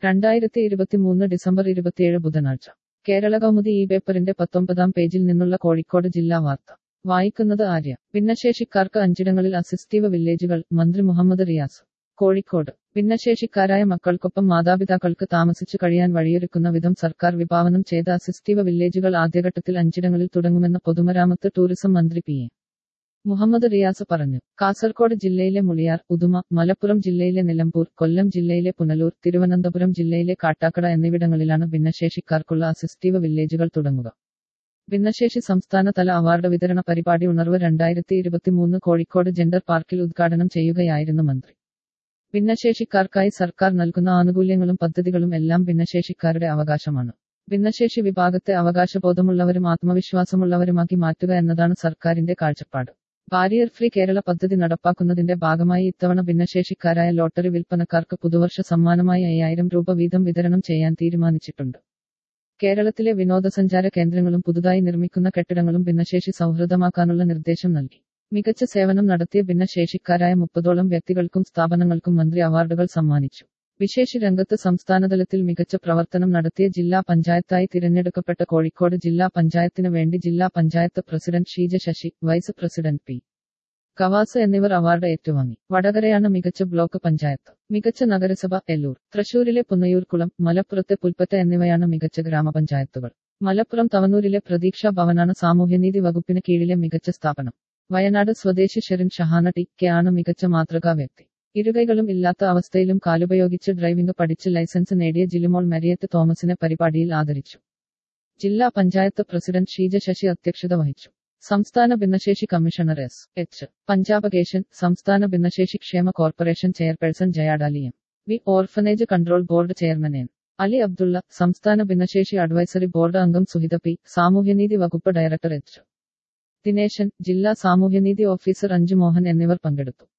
രണ്ടായിരത്തി ഇരുപത്തിമൂന്ന് ഡിസംബർ ഇരുപത്തിയേഴ് ബുധനാഴ്ച കേരള കൗമുദി ഈ പേപ്പറിന്റെ പത്തൊമ്പതാം പേജിൽ നിന്നുള്ള കോഴിക്കോട് ജില്ലാ വാർത്ത വായിക്കുന്നത് ആര്യ ഭിന്നശേഷിക്കാർക്ക് അഞ്ചിടങ്ങളിൽ അസിസ്റ്റീവ് വില്ലേജുകൾ മന്ത്രി മുഹമ്മദ് റിയാസ് കോഴിക്കോട് ഭിന്നശേഷിക്കാരായ മക്കൾക്കൊപ്പം മാതാപിതാക്കൾക്ക് താമസിച്ചു കഴിയാൻ വഴിയൊരുക്കുന്ന വിധം സർക്കാർ വിഭാവനം ചെയ്ത അസിസ്റ്റീവ് വില്ലേജുകൾ ആദ്യഘട്ടത്തിൽ അഞ്ചിടങ്ങളിൽ തുടങ്ങുമെന്ന് പൊതുമരാമത്ത് ടൂറിസം മന്ത്രി പി എ മുഹമ്മദ് റിയാസ് പറഞ്ഞു കാസർകോട് ജില്ലയിലെ മുളിയാർ ഉദുമ മലപ്പുറം ജില്ലയിലെ നിലമ്പൂർ കൊല്ലം ജില്ലയിലെ പുനലൂർ തിരുവനന്തപുരം ജില്ലയിലെ കാട്ടാക്കട എന്നിവിടങ്ങളിലാണ് ഭിന്നശേഷിക്കാർക്കുള്ള അസിസ്റ്റീവ് വില്ലേജുകൾ തുടങ്ങുക ഭിന്നശേഷി സംസ്ഥാനതല അവാർഡ് വിതരണ പരിപാടി ഉണർവ് രണ്ടായിരത്തി ഇരുപത്തിമൂന്ന് കോഴിക്കോട് ജെൻഡർ പാർക്കിൽ ഉദ്ഘാടനം ചെയ്യുകയായിരുന്നു മന്ത്രി ഭിന്നശേഷിക്കാർക്കായി സർക്കാർ നൽകുന്ന ആനുകൂല്യങ്ങളും പദ്ധതികളും എല്ലാം ഭിന്നശേഷിക്കാരുടെ അവകാശമാണ് ഭിന്നശേഷി വിഭാഗത്തെ അവകാശബോധമുള്ളവരും ആത്മവിശ്വാസമുള്ളവരുമാക്കി മാറ്റുക എന്നതാണ് സർക്കാരിന്റെ കാഴ്ചപ്പാട് ബാരിയർ ഫ്രീ കേരള പദ്ധതി നടപ്പാക്കുന്നതിന്റെ ഭാഗമായി ഇത്തവണ ഭിന്നശേഷിക്കാരായ ലോട്ടറി വിൽപ്പനക്കാർക്ക് പുതുവർഷ സമ്മാനമായി അയ്യായിരം രൂപ വീതം വിതരണം ചെയ്യാൻ തീരുമാനിച്ചിട്ടുണ്ട് കേരളത്തിലെ വിനോദസഞ്ചാര കേന്ദ്രങ്ങളും പുതുതായി നിർമ്മിക്കുന്ന കെട്ടിടങ്ങളും ഭിന്നശേഷി സൗഹൃദമാക്കാനുള്ള നിർദ്ദേശം നൽകി മികച്ച സേവനം നടത്തിയ ഭിന്നശേഷിക്കാരായ മുപ്പതോളം വ്യക്തികൾക്കും സ്ഥാപനങ്ങൾക്കും മന്ത്രി അവാർഡുകൾ സമ്മാനിച്ചു വിശേഷ രംഗത്ത് സംസ്ഥാനതലത്തിൽ മികച്ച പ്രവർത്തനം നടത്തിയ ജില്ലാ പഞ്ചായത്തായി തിരഞ്ഞെടുക്കപ്പെട്ട കോഴിക്കോട് ജില്ലാ പഞ്ചായത്തിന് വേണ്ടി ജില്ലാ panchayat president Sheeja Sasi vice president P Kavas എന്നിവർ അവാർഡ് ഏറ്റുവാങ്ങി വടകരയാണ് മികച്ച ബ്ലോക്ക് പഞ്ചായത്ത് മികച്ച നഗരസഭ എല്ലൂർ തൃശൂരിലെ പുന്നയൂർക്കുളം മലപ്പുറത്തെ പുൽപ്പറ്റ എന്നിവയാണ് മികച്ച ഗ്രാമപഞ്ചായത്തുകൾ മലപ്പുറം തവനൂരിലെ പ്രതീക്ഷാ ഭവനാണ് സാമൂഹ്യനീതി വകുപ്പിന് കീഴിലെ മികച്ച സ്ഥാപനം വയനാട് സ്വദേശി ഷെറിൻ ഷഹാന ടി കെ ആണ് മികച്ച മാതൃകാ വ്യക്തി ഇരുകൈകളും ഇല്ലാത്ത അവസ്ഥയിലും കാലുപയോഗിച്ച് ഡ്രൈവിംഗ് പഠിച്ച് ലൈസൻസ് നേടിയ ജിലിമോൾ മരിയത്ത് തോമസിനെ പരിപാടിയിൽ ആദരിച്ചു ജില്ലാ പഞ്ചായത്ത് പ്രസിഡന്റ് ഷീജ ശശി അധ്യക്ഷത വഹിച്ചു സംസ്ഥാന ഭിന്നശേഷി കമ്മീഷണർ എസ് എച്ച് പഞ്ചാബകേശൻ സംസ്ഥാന ഭിന്നശേഷി ക്ഷേമ corporation chairperson Jayadaly M V orphanage control board chairman N Ali Abdulla സംസ്ഥാന ഭിന്നശേഷി അഡ്വൈസറി ബോർഡ് അംഗം സുഹിത പി സാമൂഹ്യനീതി വകുപ്പ് ഡയറക്ടർ എച്ച് ദിനേശൻ ജില്ലാ സാമൂഹ്യനീതി ഓഫീസർ അഞ്ജു മോഹൻ എന്നിവർ പങ്കെടുത്തു